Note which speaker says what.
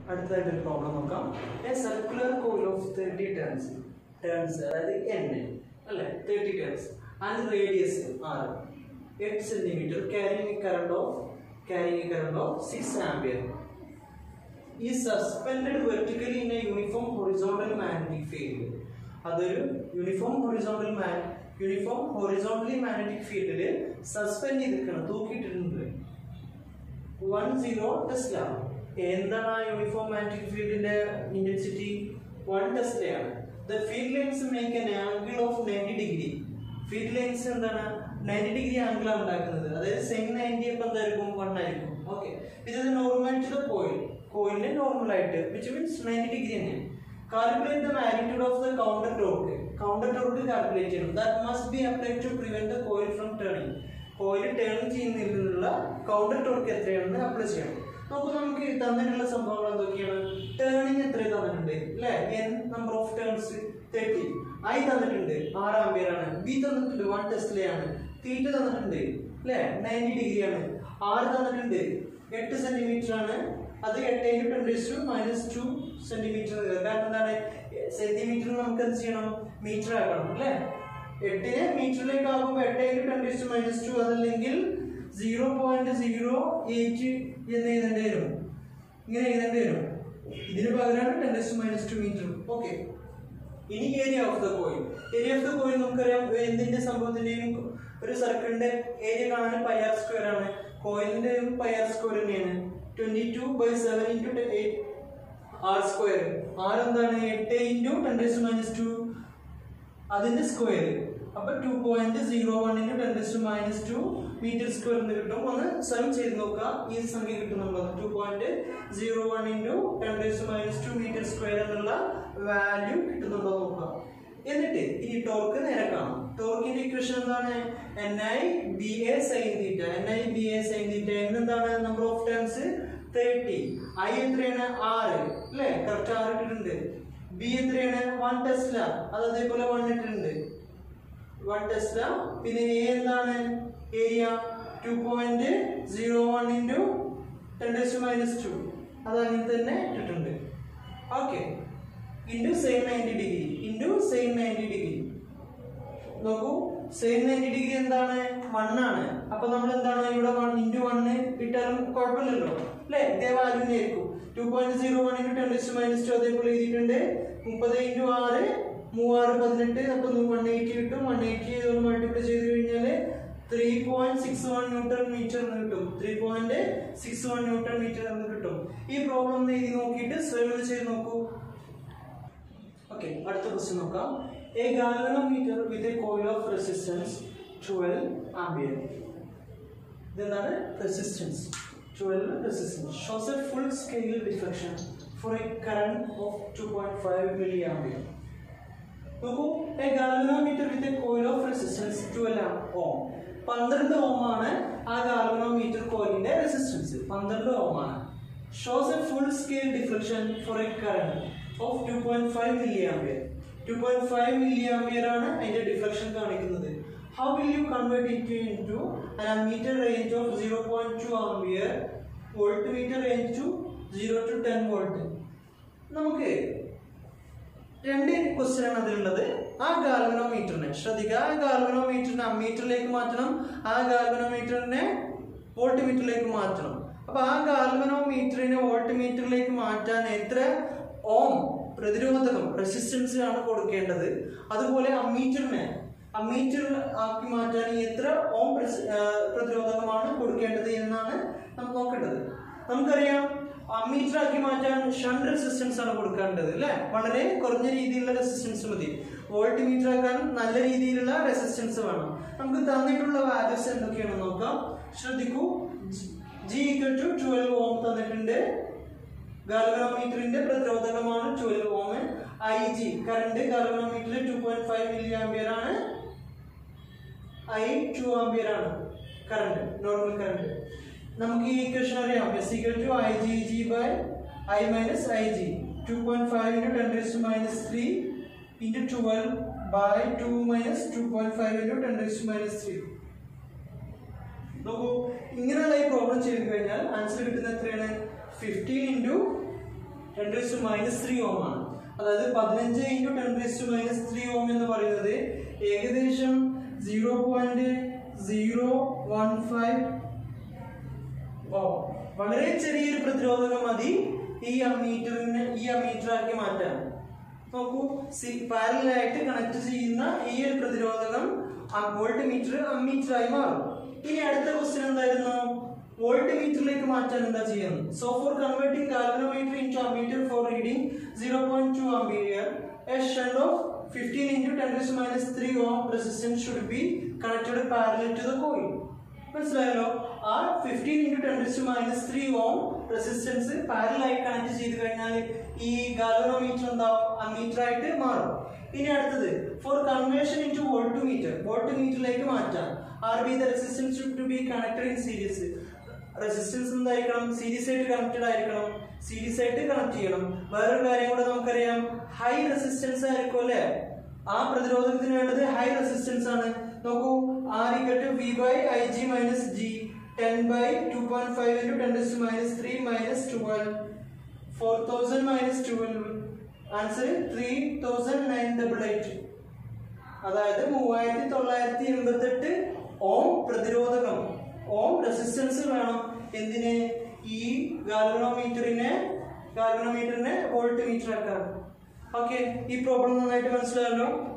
Speaker 1: അടുത്തതായിട്ട് ഒരു പ്രോബ്ലം നോക്കാം a circular coil of thirty turns turns അതായത് എൻ അല്ലെ thirty turns and radius r എട്ട് centimetre carrying current of carrying current of six ampere ഈ suspended vertically in a uniform horizontal magnetic field അതൊരു uniform horizontal man uniform horizontally magnetic ഫീൽഡിൽ suspend ചെയ്തിരിക്കണം തൂക്കിയിട്ടിട്ടുണ്ട് one zero tesla എന്താണ് ആ uniform magnetic ഫീൽഡിന്റെ intensity one ടെസ്ലയാണ് the field lines make an angle of ninety degree field lines എന്താണ് ninety degree angle ആണ് ഉണ്ടാക്കുന്നത് അതായത് സെയിം നയൻറ്റി അപ്പം എന്തായിരിക്കും വൺ ആയിരിക്കും ഓക്കെ ഇത് നോർമൽ ടു ദ കോയിൽ കോയിലിന് നോർമൽ ആയിട്ട് വിച്ച് മീൻസ് നയൻറ്റി ഡിഗ്രി തന്നെയാണ് calculate the magnitude of the counter torque counter torque calculate ചെയ്യണം that must be apply to prevent the coil from turning coil turn ചെയ്യുന്നതിൽ നിന്നുള്ള counter torque എത്രയാണെന്ന് apply ചെയ്യണം നോക്കൂ നമുക്ക് തന്നിട്ടുള്ള സംഭവങ്ങൾ എന്തൊക്കെയാണ് ടേണിംഗ് എത്ര തന്നിട്ടുണ്ട് അല്ലെ n number of turns thirty I തന്നിട്ടുണ്ട് ആറ് ആംബിയർ ആണ് ബി തന്നിട്ടുണ്ട് വൺ ടെസ്റ്റിലെയാണ് തീറ്റ തന്നിട്ടുണ്ട് അല്ലെ നയൻറ്റി ഡിഗ്രി ആണ് ആറ് തന്നിട്ടുണ്ട് എട്ട് സെന്റിമീറ്റർ ആണ് അത് എട്ട് into ten to minus two centimetre കാരണം എന്താണ് സെന്റിമീറ്റർ നമുക്ക് എന്ത് ചെയ്യണം മീറ്റർ ആക്കണം അല്ലേ എട്ടിനെ മീറ്ററിലേക്ക് ആകുമ്പോൾ എട്ട് into ten to minus two അതല്ലെങ്കിൽ സീറോ പോയിന്റ് സീറോ എയ്റ്റ് എന്ന് എഴുതേണ്ടി വരും ഇങ്ങനെ എഴുതേണ്ടി വരും ഇതിന് പകരമാണ് ten to minus two metre okay ഇനി area of the coil area of the coil നമുക്കറിയാം എന്തിന്റെ സംഭവത്തിന്റെയും ഒരു സർക്കിളിന്റെ ഏരിയ കാണാൻ പൈ ആർ സ്ക്വയർ ആണ് കോയിലിന്റെയും പൈ ആർ സ്ക്വയർ തന്നെയാണ് twenty two by seven into eight r square r എന്താണ് എട്ട് into ten to minus two അതിന്റെ സ്ക്വയർ അപ്പൊ two point zero one into ten to minus two metre square എന്ന് കിട്ടും ഒന്ന് സം ചെയ്ത് നോക്കാം ഈ സംഖ്യ കിട്ടും നമ്മൾ two point zero one into ten to minus two metre square എന്നുള്ള വാല്യൂ കിട്ടുന്നുണ്ടോ നോക്കാം എന്നിട്ട് ഇനി ടോർക്ക് നേരെ കാണാം ടോർക്കിന്റെ ഇക്വേഷൻ എന്താണ് n I B A sine theta n I B A sine theta എന്താണ് number of turns thirty I എത്രയാണ് ആറ് അല്ലേ കറക്റ്റ് ആറ് ഇട്ടിട്ടുണ്ട് ബി എത്രയാണ് വൺ ടെസ്ല അത് അതേപോലെ വൺ ഇട്ടിട്ടുണ്ട് വൺ ടെസ്ല പിന്നെ എ എന്താണ് area two point zero one into ten to minus two അത് അങ്ങനെ തന്നെ ഇട്ടിട്ടുണ്ട് okay into same ninety degree into same ninety degree നോക്കൂ സെയിം നയൻറ്റി ഡിഗ്രി എന്താണ് വൺ ആണ് അപ്പൊ നമ്മൾ എന്താണ് ഇവിടെ വൺ ഇൻറ്റു വണ്ണ് ഇട്ടാലും കുഴപ്പമില്ലല്ലോ അല്ലേ ഇതേ വാല്യൂ ആയിരിക്കും two point zero one into ten to minus two അതേപോലെ എഴുതിയിട്ടുണ്ട് മുപ്പത് ഇൻറ്റു ആറ് മൂവാറ് പതിനെട്ട് അപ്പൊ വൺ എയ്റ്റി കിട്ടും വൺ എയ്റ്റി ഇതുകൊണ്ട് മൾട്ടിപ്ലൈ ചെയ്ത് കഴിഞ്ഞാൽ three point six one newton metre എന്ന് കിട്ടും three point six one newton metre എന്ന് കിട്ടും ഈ പ്രോബ്ലം ഒന്ന് എഴുതി നോക്കിയിട്ട് സ്വയം ഒന്ന് ചെയ്ത് നോക്കൂ ഓക്കെ അടുത്ത ക്വസ്റ്റ്യൻ നോക്കാം a galvanometer with a coil of resistance twelve ampere ഇതെന്താണ് resistance twelve resistance shows a full scale deflection for a current of two point five milli ampere നോക്കൂ a galvanometer with a coil of resistance twelve ohm പന്ത്രണ്ട് ohm ആണ് ആ galvanometer കോയിലിന്റെ resistance പന്ത്രണ്ട് ohm ആണ് shows a full scale deflection for a current of two point five milli ampere two point five milli ampere ആണ് അതിന്റെ deflection കാണിക്കുന്നത് how will you convert it into meter range of zero point two ampere volt meter range two zero two ten volt നമുക്ക് രണ്ട് question ആണ് അതിലുള്ളത് ആ ഗാൽവനോമീറ്ററിനെ ശ്രദ്ധിക്കുക ആ ഗാൽവനോമീറ്ററിനെ അമ്മീറ്ററിലേക്ക് മാറ്റണം ആ ഗാൽവനോമീറ്ററിനെ വോൾട്ട് മീറ്ററിലേക്ക് മാറ്റണം അപ്പൊ ആ ഗാൽവനോമീറ്ററിനെ വോൾട്ട് മീറ്ററിലേക്ക് മാറ്റാൻ എത്ര ഓം പ്രതിരോധകം റെസിസ്റ്റൻസ് ആണ് കൊടുക്കേണ്ടത് അതുപോലെ അമ്മീറ്ററിനെ അമ്മീറ്റർ ആക്കി മാറ്റാൻ എത്ര ഓം പ്രസ്- ആ, പ്രതിരോധകമാണ് കൊടുക്കേണ്ടത് എന്നാണ് നമുക്ക് നോക്കേണ്ടത് നമുക്കറിയാം അമ്മീറ്റർ ആക്കി മാറ്റാൻ ഷണ്ട് റെസിസ്റ്റൻസ് ആണ് കൊടുക്കേണ്ടത് അല്ലെ വളരെ കുറഞ്ഞ രീതിയിലുള്ള റെസിസ്റ്റൻസ് മതി വോൾട്ട് മീറ്റർ ആക്കാൻ നല്ല രീതിയിലുള്ള റെസിസ്റ്റൻസ് വേണം നമുക്ക് തന്നിട്ടുള്ള വാല്യൂസ് എന്തൊക്കെയാണെന്ന് നോക്കാം ശ്രദ്ധിക്കൂ G equal to twelve ohm തന്നിട്ടുണ്ട് ഗാൽവനോമീറ്ററിന്റെ പ്രതിരോധകമാണ് twelve ohm I G current ഗാൽവനോമീറ്ററിൽ two point five milli ampere ആണ് ഐ ടു ആംബിയർ ആണ് കറണ്ട് നോർമൽ കറണ്ട് നമുക്ക് ഈ ഇക്വേഷൻ അറിയാം S equal to I G G by I minus I G two point five into ten raise to minus three into twelve by two minus two point five into ten raise to minus three നോക്കൂ ഇങ്ങനെയുള്ള ഈ problem ചെയ്ത് കഴിഞ്ഞാൽ answer കിട്ടുന്നത് എത്രയാണ് fifteen into ten raise to minus three ohm ആണ് അതായത് പതിനഞ്ച് into ten raise to minus three ohm എന്ന് പറയുന്നത് ഏകദേശം zero point zero one five ഓ വളരെ ചെറിയൊരു പ്രതിരോധകം മതി ഈ അമ്മീറ്ററിന് ഈ അമ്മീറ്റർ ആക്കി മാറ്റാൻ നോക്കൂ പാരലായിട്ട് കണക്ട് ചെയ്യുന്ന ഈ ഒരു പ്രതിരോധകം വോൾട്ട് മീറ്റർ അമ്മീറ്റർ ആയി മാറും ഇനി അടുത്ത ക്വസ്റ്റ്യൻ എന്തായിരുന്നു വോൾട്ട് മീറ്ററിലേക്ക് മാറ്റാൻ എന്താ ചെയ്യുന്നത് so for converting galvanometer into ammeter for reading zero point two ampere a shunt of 15 into 10 raised to minus 3 ohm resistance should be connected parallel to the coil. മനസ്സിലായല്ലോ ആ fifteen into ten to minus three ohm resistance parallel ആയി connect ചെയ്ത് കഴിഞ്ഞാൽ ഈ ഗാലോമീറ്റർ എന്താവും ammeter ആയിട്ട് മാറും ഇനി അടുത്തത് for conversion into volt meter volt മീറ്ററിലേക്ക് മാറ്റാം R be the resistance to be connected in series resistance എന്തായിരിക്കണം സീരീസ് ആയിട്ട് കണക്റ്റഡ് ആയിരിക്കണം സീരീസ് ആയിട്ട് കണക്ട് ചെയ്യണം വേറൊരു കാര്യം കൂടെ നമുക്കറിയാം ഹൈ റെസിസ്റ്റൻസ് ആയിരിക്കും അല്ലേ ആ പ്രതിരോധത്തിന് വേണ്ടത് ഹൈ റെസിസ്റ്റൻസ് ആണ് നോക്കൂ R equal to V by I G minus G ten by two point five into ten to minus three minus twelve four thousand minus twelve answer three thousand nine double eight അതായത് മൂവായിരത്തി തൊള്ളായിരത്തി എൺപത്തി എട്ട് ഓം പ്രതിരോധകം ohm resistance വേണം എന്തിന് ഈ ഗാൽവനോമീറ്ററിനെ ഗാൽവനോമീറ്ററിനെ വോൾട്ട് മീറ്റർ ആക്കാൻ ഓക്കെ ഈ പ്രോബ്ലം നന്നായിട്ട് മനസ്സിലായല്ലോ